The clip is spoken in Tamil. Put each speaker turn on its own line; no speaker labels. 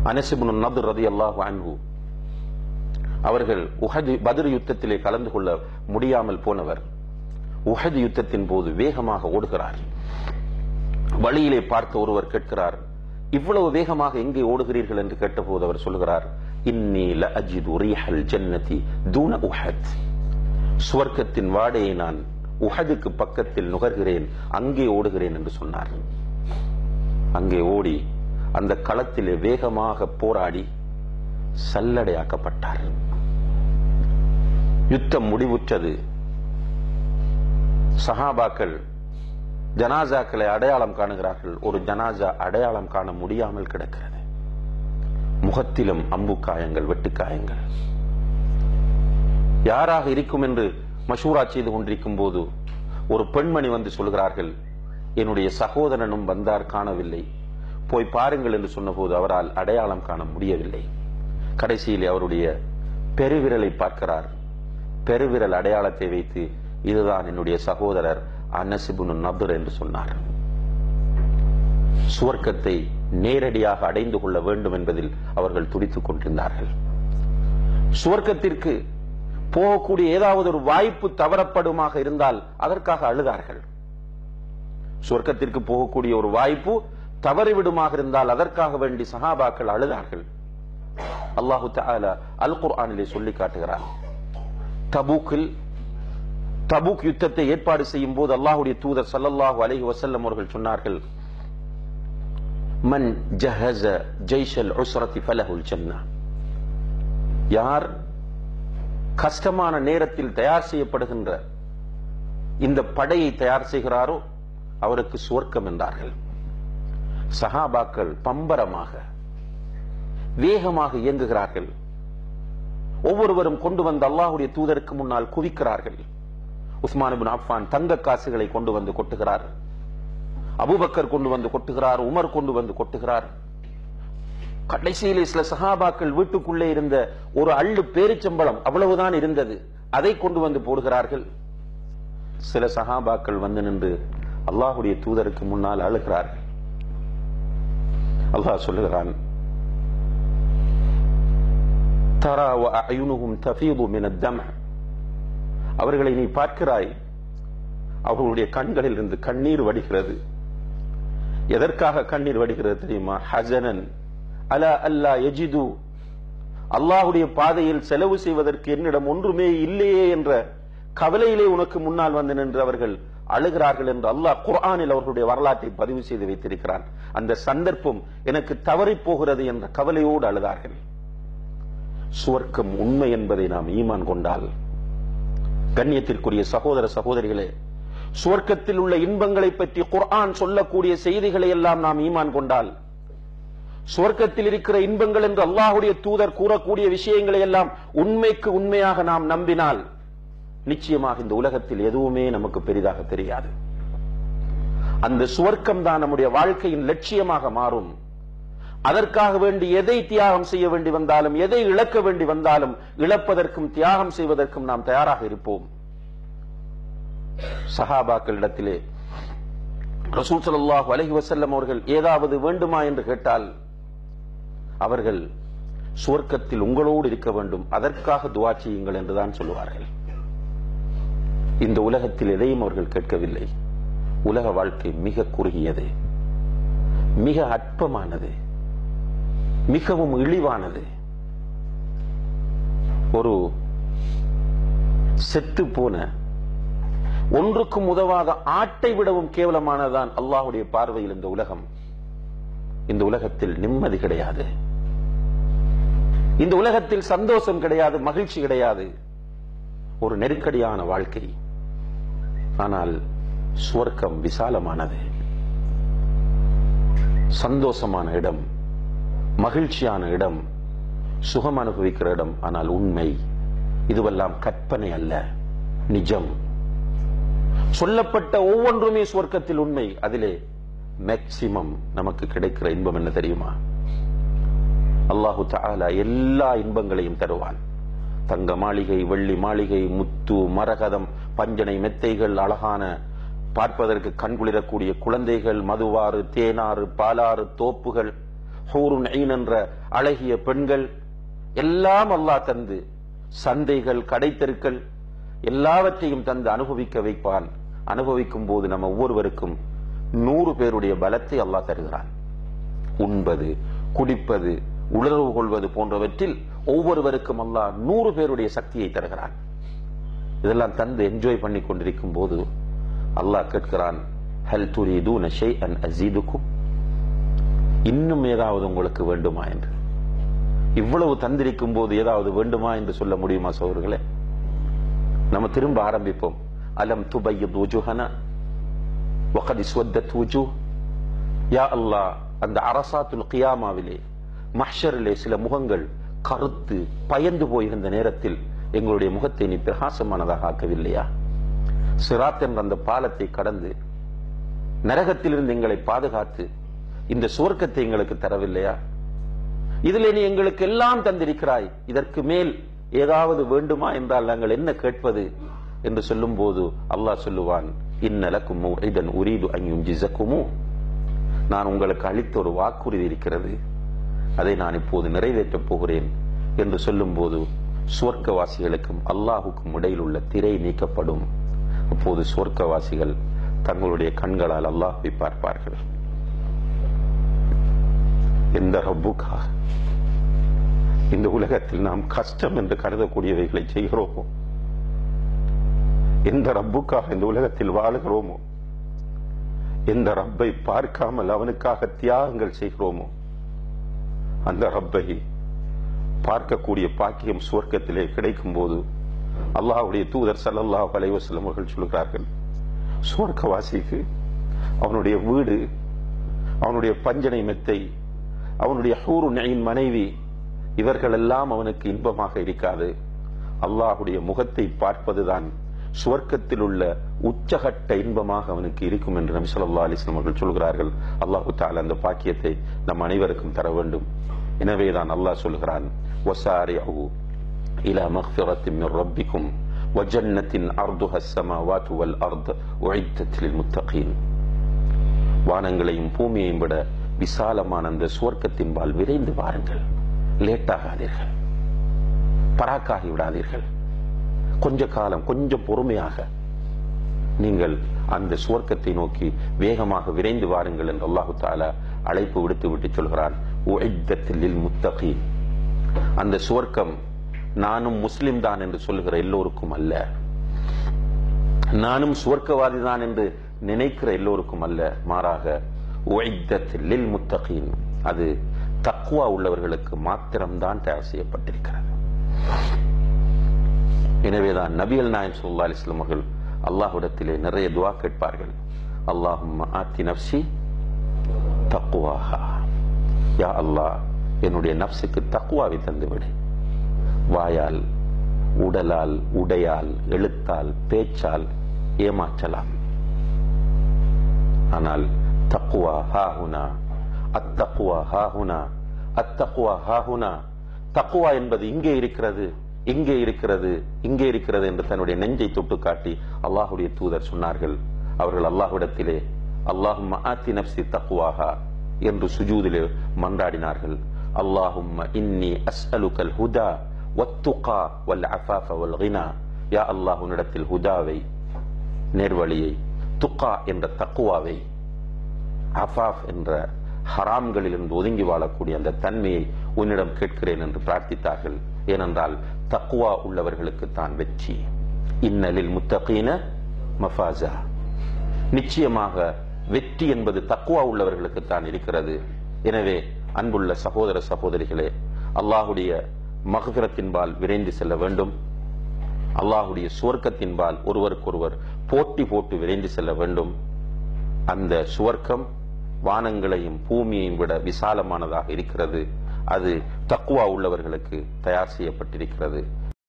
அனசிபுன் நபர் ரதி அல்லாஹு அன்ஹு அவர்கள் உஹது பத்ர் யுத்தத்திலே கலந்து கொள்ள முடியாமல் போனவர் உஹது யுத்தத்தின் போது வேகமாக ஓடுகிறார் வழியிலே பார்த்த ஒருவர் கேட்கிறார் இவ்வளவு வேகமாக எங்கே ஓடுகிறீர்கள் என்று கேட்டபோது அவர் சொல்கிறார் இன்னி ல அஜிது ரீஹல் ஜன்னதி தூன உஹத் சுவர்க்கத்தின் வாடையை நான் உஹதுக்கு பக்கத்தில் நுகர்கிறேன் அங்கே ஓடுகிறேன் என்று சொன்னார் அங்கே ஓடி அந்த களத்திலே வேகமாக போராடி சல்லடையாக்கப்பட்டார் யுத்தம் முடிவுற்றது சஹாபாக்கள் ஜனாசாக்களை அடையாளம் காணுகிறார்கள் ஒரு ஜனாசா அடையாளம் காண முடியாமல் கிடக்கிறது முகத்திலும் அம்பு காயங்கள் வெட்டுக்காயங்கள் யாராக இருக்கும் என்று மஷூரா செய்து கொண்டிருக்கும் போது ஒரு பெண்மணி வந்து சொல்கிறார்கள் என்னுடைய சகோதரனும் வந்தார் காணவில்லை போய் பாருங்கள் என்று சொன்னபோது அவரால் அடையாளம் காண முடியவில்லை கடைசியில் அவருடைய பெருவிரலை பார்க்கிறார் பெருவிரல் அடையாளத்தை வைத்து இதுதான் என்னுடைய சகோதரர் அனசிபுனு நபர் என்று சொன்னார் சுவர்க்கத்தை நேரடியாக அடைந்து கொள்ள வேண்டும் என்பதில் அவர்கள் துடித்துக் கொண்டிருந்தார்கள் சுவர்க்கத்திற்கு போகக்கூடிய ஏதாவது ஒரு வாய்ப்பு தவறப்படுமாக இருந்தால் அதற்காக அழுதார்கள் சொர்க்கத்திற்கு போகக்கூடிய ஒரு வாய்ப்பு தவறிவிடுமாக இருந்தால் அதற்காக வேண்டி சஹாபாக்கள் அழுதார்கள் அல்லாஹு தஆலா அல் குர்ஆனிலே சொல்லி காட்டுகிறார் தபூக்கில் தபூக் யுத்தத்தை ஏற்பாடு செய்யும் போது அல்லாஹுடைய தூதர் ஸல்லல்லாஹு அலைஹி வஸல்லம் அவர்கள் சொன்னார்கள் மன் ஜஹஸ ஜெய்ஷல் உஸ்ரதி ஃபலஹுல் ஜன்னah யார் கஷ்டமான நேரத்தில் தயார் செய்யப்படுகின்ற இந்த படையை தயார் செய்கிறாரோ அவருக்கு சுவர்க்கம் என்றார்கள் சஹாபாக்கள் பம்பரமாக வேகமாக இயங்குகிறார்கள் ஒவ்வொருவரும் கொண்டு வந்த அல்லாஹுடைய தூதருக்கு முன்னால் குவிக்கிறார்கள் உஸ்மான் இப்னு அஃபான் தங்க காசுகளை கொண்டு வந்து கொட்டுகிறார் அபூபக்கர் கொண்டு வந்து கொட்டுகிறார் உமர் கொண்டு வந்து கொட்டுகிறார் கடைசியிலே சில சஹாபாக்கள் வீட்டுக்குள்ளே இருந்த ஒரு அள்ளு பேரிச்சம்பளம் அவ்வளவுதான் இருந்தது அதை கொண்டு வந்து போடுகிறார்கள் சில சஹாபாக்கள் வந்து நின்று அல்லாஹுடைய தூதருக்கு முன்னால் அழுகிறார்கள் அல்லாஹ் சொல்லுகிறான் தரா வ அயுனுஹும் தஃபீது மின தம் அவர்களை நீ பார்க்கிறாய் அவர்களுடைய கண்களில் இருந்து கண்ணீர் வடிகிறது எதற்காக கண்ணீர் வடிகிறது தெரியுமா ஹசனன் அலா அல்லா எஜிது அல்லாஹுடைய பாதையில் செலவு செய்வதற்கு என்னிடம் ஒன்றுமே இல்லையே என்ற கவலையிலே உனக்கு முன்னால் வந்து நின்று அவர்கள் அழுகிறார்கள் என்று அல்லாஹ் குர்ஆனில் அவர்களுடைய வரலாற்றை பதிவு செய்து வைத்திருக்கிறான் அந்த சந்தர்ப்பம் எனக்கு தவறி போகிறது என்ற கவலையோடு அழுதார்கள் சுவர்க்கம் உண்மை என்பதை நாம் ஈமான் கொண்டால் கண்ணியத்திற்குரிய சகோதர சகோதரிகளே சுவர்க்கத்தில் உள்ள இன்பங்களை பற்றி குர்ஆன் சொல்லக்கூடிய செய்திகளை எல்லாம் நாம் ஈமான் கொண்டால் சுவர்க்கத்தில் இருக்கிற இன்பங்கள் என்று அல்லாஹுடைய தூதர் கூறக்கூடிய விஷயங்களை எல்லாம் உண்மைக்கு உண்மையாக நாம் நம்பினால் நிச்சயமாக இந்த உலகத்தில் எதுவுமே நமக்கு பெரிதாக தெரியாது அந்த சுவர்க்கம் தான் நம்முடைய வாழ்க்கையின் லட்சியமாக மாறும் அதற்காக வேண்டி எதை தியாகம் செய்ய வேண்டி வந்தாலும் எதை இழக்க வேண்டி வந்தாலும் இழப்பதற்கும் தியாகம் செய்வதற்கும் நாம் தயாராக இருப்போம் சஹாபாக்களிடத்திலே ரசூல் ஸல்லல்லாஹு அலைஹி வஸல்லம் அவர்கள் ஏதாவது வேண்டுமா என்று கேட்டால் அவர்கள் சுவர்க்கத்தில் உங்களோடு இருக்க வேண்டும் அதற்காக துவா செய்யுங்கள் என்றுதான் சொல்லுவார்கள் இந்த உலகத்தில் எதையும் அவர்கள் கேட்கவில்லை உலக வாழ்க்கை மிக குறுகியது மிக அற்பமானது மிகவும் இழிவானது ஒரு செத்து போன ஒன்றுக்கும் உதவாத ஆட்டை விடவும் கேவலமானதான் அல்லாஹுடைய பார்வையில் இந்த உலகம் இந்த உலகத்தில் நிம்மதி கிடையாது இந்த உலகத்தில் சந்தோஷம் கிடையாது மகிழ்ச்சி கிடையாது ஒரு நெருக்கடியான வாழ்க்கை ஆனால் சுவர்க்கம் விசாலமானது சந்தோஷமான இடம் மகிழ்ச்சியான இடம் சுகம் அனுபவிக்கிற இடம் ஆனால் உண்மை இதுவெல்லாம் கற்பனை அல்ல நிஜம் சொல்லப்பட்ட ஒவ்வொன்றுமே சுவர்க்கத்தில் உண்மை அதிலே மேக்சிமம் நமக்கு கிடைக்கிற இன்பம் என்ன தெரியுமா அல்லாஹு தஆலா எல்லா இன்பங்களையும் தருவான் தங்க மாளிகை வெள்ளி மாளிகை முத்து மரகதம் பஞ்சனை மெத்தைகள் அழகான பார்ப்பதற்கு கண்குளிரக்கூடிய குழந்தைகள் மதுவாறு தேனாறு பாலாறு தோப்புகள் ஹூருன் ஐன் என்ற அழகிய பெண்கள் எல்லாம் அல்லாஹ் தந்து சந்தைகள் கடைத்தெருக்கள் எல்லாவற்றையும் தந்து அனுபவிக்க வைப்பான் அனுபவிக்கும் போது நம்ம ஒவ்வொருவருக்கும் நூறு பேருடைய பலத்தை அல்லாஹ் தருகிறான் உண்பது குடிப்பது உணர்வு கொள்வது போன்றவற்றில் ஒவ்வொருவருக்கும் அல்லாஹ் நூறு பேருடைய சக்தியை தருகிறான் இதெல்லாம் தந்து என்ஜாய் பண்ணி கொண்டிருக்கும் போது அல்லாஹ் கேட்கிறான் ஹல் துரீதூன ஷைஅன் அஸீதுக்கும் இன்னும் ஏதாவது உங்களுக்கு வேண்டுமா என்று இவ்வளவு தந்திருக்கும் போது ஏதாவது வேண்டுமா என்று சொல்ல முடியுமா சோர்களே நம்ம திரும்ப ஆரம்பிப்போம் அலம் துபையத் wujuhana وقد اسودت وجوه யா அல்லாஹ் அந்த அரசாத்துல் கியாமாவிலே மஹ்ஷரிலே சில முகங்கள் கருத்து பயந்து போயிருந்த நேரத்தில் எங்களுடைய முகத்தை நீ பிரகாசமானதாக ஆக்கவில்லையா சிராத் என்ற அந்த பாலத்தை கடந்து நரகத்திலிருந்து எங்களை பாதுகாத்து இந்த சுவர்க்கத்தை எங்களுக்கு தரவில்லையா இதிலே நீ எங்களுக்கு எல்லாம் தந்திருக்கிறாய் இதற்கு மேல் ஏதாவது வேண்டுமா என்றால் நாங்கள் என்ன கேட்பது என்று சொல்லும் போது அல்லாஹ் சொல்லுவான் இன்னலக்கும் மௌஇதன் உரீது அன் யுஞ்சிஸக்குமு நான் உங்களுக்கு அளித்த ஒரு வாக்குறுதி இருக்கிறது அதை நான் இப்போது நிறைவேற்றப் போகிறேன் என்று சொல்லும் போது சுவர்க்கவாசிகளுக்கும் அல்லாஹுக்கும் இடையில் உள்ள திரை நீக்கப்படும் அப்போது சுவர்க்கவாசிகள் தங்களுடைய கண்களால் அல்லாஹை பார்ப்பார்கள் எந்த ரப்புக்காக இந்த உலகத்தில் நாம் கஷ்டம் என்று கருதக்கூடியவைகளை செய்கிறோமோ எந்த ரப்புக்காக இந்த உலகத்தில் வாழுகிறோமோ எந்த ரப்பை பார்க்காமல் அவனுக்காக தியாகங்கள் செய்கிறோமோ அந்த ரப்பை பார்க்கக்கூடிய பாக்கியம் சுவர்க்கத்திலே கிடைக்கும் போது அல்லாஹ்வுடைய தூதர் ஸல்லல்லாஹு அலைஹி வஸல்லம் அவர்கள் சொல்கிறார்கள் சுவர்க்கவாசிக்கு அவனுடைய வீடு அவனுடைய பஞ்சனை மெத்தை அவனுடைய ஹூரு நெயின் மனைவி இவர்களெல்லாம் அவனுக்கு இன்பமாக இருக்காது அல்லாஹுடைய முகத்தை பார்ப்பதுதான் சுவர்க்கத்தில் உள்ள உச்சகட்ட இன்பமாக அவனுக்கு இருக்கும் என்று நபி ஸல்லல்லாஹு அலைஹி வஸல்லம் அவர்கள் சொல்கிறார்கள் அல்லாஹு தஆலா அந்த பாக்கியத்தை நம் அனைவருக்கும் தர வேண்டும் எனவேதான் அல்லாஹ் சொல்கிறான் வசாரிஉ இலா மக்ஃபிரத்தின் மின் ரப்பிக்கும் وجنة أرضها السماوات والأرض أعدت للمتقين வானங்களையும் பூமியையும் விட விசாலமான அந்த சுவர்க்கத்தின்பால் விரைந்து வாருங்கள் லேட்டாகாதீர்கள் பராக்காகி விடாதீர்கள் கொஞ்ச காலம் கொஞ்சம் பொறுமையாக நீங்கள் அந்த சுவர்க்கத்தை நோக்கி வேகமாக விரைந்து வாருங்கள் என்று அல்லாஹு தாலா அழைப்பு விடுத்து விட்டு சொல்கிறான் உஇத்தத்தில் முத்தகி அந்த சுவர்க்கம் நானும் முஸ்லிம் தான் என்று சொல்லுகிற எல்லோருக்கும் அல்ல நானும் சுவர்க்கவாதி தான் என்று நினைக்கிற எல்லோருக்கும் அல்ல மாறாக உஇத்தத்தில் முத்தகீன் அது தக்குவா உள்ளவர்களுக்கு மாத்திரம்தான் தயார் செய்யப்பட்டிருக்கிறது எனவேதான் நபியல் நாயம் சுல்லா அலிஸ்லாம் அவர்கள் அல்லாஹ்விடத்திலே நிறைய துவா கேட்பார்கள் அல்லாஹும் ஆத்தி நப்சி தக்குவாஹா யா அல்லாஹ் என்னுடைய நப்சுக்கு தக்குவாவை தந்துவிடு வாயால் உடலால் உடையால் எழுத்தால் பேச்சால் ஏமாற்றலாம் ஆனால் தக்குவா ஹாஹுனா அத்தக்குவா ஹாஹுனா அத்தக்குவா ஹாஹுனா தக்குவா என்பது இங்கே இருக்கிறது இங்கே இருக்கிறது இங்கே இருக்கிறது என்று தன்னுடைய நெஞ்சை தொட்டு காட்டி அல்லாஹுடைய தூதர் சொன்னார்கள் அவர்கள் அல்லாஹ்விடத்திலே அல்லாஹும் ஆத்தி நப்சி தக்குவாஹா என்று சுஜூதிலே மன்றாடினார்கள் அல்லாஹும் இன்னி அஸ்அலுகல் ஹுதா வத்துகா வல் அஃபாஃப வல் கினா யா அல்லாஹ் உன்னிடத்தில் ஹுதாவை நேர்வழியை துக்கா என்ற தக்குவாவை அஃபாஃப் என்ற ஹராம்களிலிருந்து ஒதுங்கி வாழக்கூடிய அந்த தன்மையை உன்னிடம் கேட்கிறேன் என்று பிரார்த்தித்தார்கள் ஏனென்றால் தக்குவா உள்ளவர்களுக்கு தான் வெற்றி இன்னலில் முத்தகீன மஃபாசா நிச்சயமாக வெற்றி என்பது தக்குவா உள்ளவர்களுக்கு தான் இருக்கிறது எனவே அன்புள்ள சகோதர சகோதரிகளே அல்லாஹுடைய மகபிரத்தின்பால் விரைந்து செல்ல வேண்டும் அல்லாஹுடைய சுவர்க்கத்தின்பால் ஒருவருக்கொருவர் போட்டி போட்டு விரைந்து செல்ல வேண்டும் அந்த சுவர்க்கம் வானங்களையும் பூமியையும் விட விசாலமானதாக இருக்கிறது அது தக்குவா உள்ளவர்களுக்கு தயார் செய்யப்பட்டிருக்கிறது